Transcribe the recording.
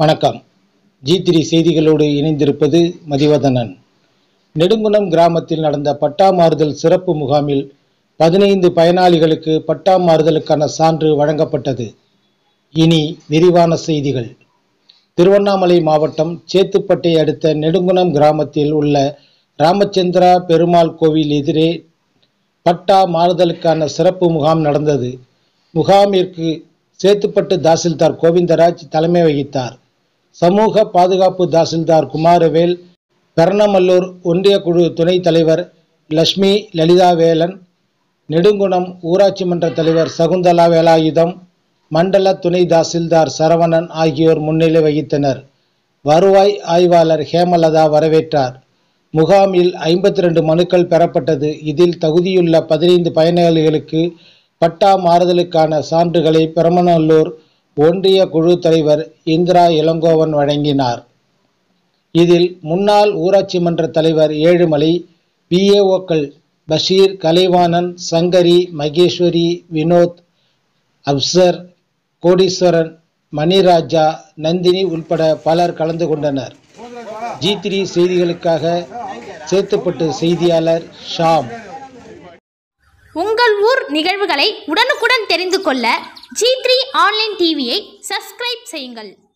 வணக்கம் G three செய்திகளோடு இணைந்திருப்பது மதிவதனன் நெடுங்குணம் கிராமத்தில் நடந்த பட்டா மாறுதல் சிறப்பு முகாமில் பதினைந்து பயனாளிகளுக்கு பட்டா மாறுதலுக்கான சான்று வழங்கப்பட்டது இனி விரிவான செய்திகள் திருவண்ணாமலை மாவட்டம் சேத்துப்பட்டை அடுத்த நெடுங்குணம் கிராமத்தில் உள்ள ராமச்சந்திரா பெருமாள் கோவில் எதிரே பட்டா மாறுதலுக்கான சிறப்பு முகாம் நடந்தது முகாமிற்கு சேத்துப்பட்டு தாசில்தார் கோவிந்தராஜ் தலைமை வகித்தார் சமூக பாதுகாப்பு தாசில்தார் குமாரவேல் பெரணமல்லூர் ஒன்றிய குழு துணைத் தலைவர் லட்சுமி லலிதாவேலன் நெடுங்குணம் ஊராட்சி மன்ற தலைவர் சகுந்தலா வேலாயுதம் மண்டல துணை தாசில்தார் சரவணன் ஆகியோர் முன்னிலை வகித்தனர் வருவாய் ஆய்வாளர் ஹேமலதா வரவேற்றார் முகாமில் ஐம்பத்தி ரெண்டு மனுக்கள் பெறப்பட்டது இதில் தகுதியுள்ள பதினைந்து பயனாளிகளுக்கு பட்டா மாறுதலுக்கான சான்றுகளை பெரமநல்லூர் ஒன்றிய குழு தலைவர் இந்திரா இளங்கோவன் வழங்கினார் இதில் முன்னாள் ஊராட்சி மன்ற தலைவர் ஏழுமலை பிஏஓக்கள் பஷீர் கலைவாணன் சங்கரி மகேஸ்வரி வினோத் அப்சர் கோடீஸ்வரன் மணிராஜா நந்தினி உட்பட பலர் கலந்து கொண்டனர் ஜி த்ரீ செய்திகளுக்காக சேத்துப்பட்டு செய்தியாளர் ஷாம் உங்கள் ஊர் நிகழ்வுகளை உடனுக்குடன் தெரிந்து கொள்ள ஜி த்ரீ ஆன்லைன் டிவியை சப்ஸ்கிரைப் செய்யுங்கள்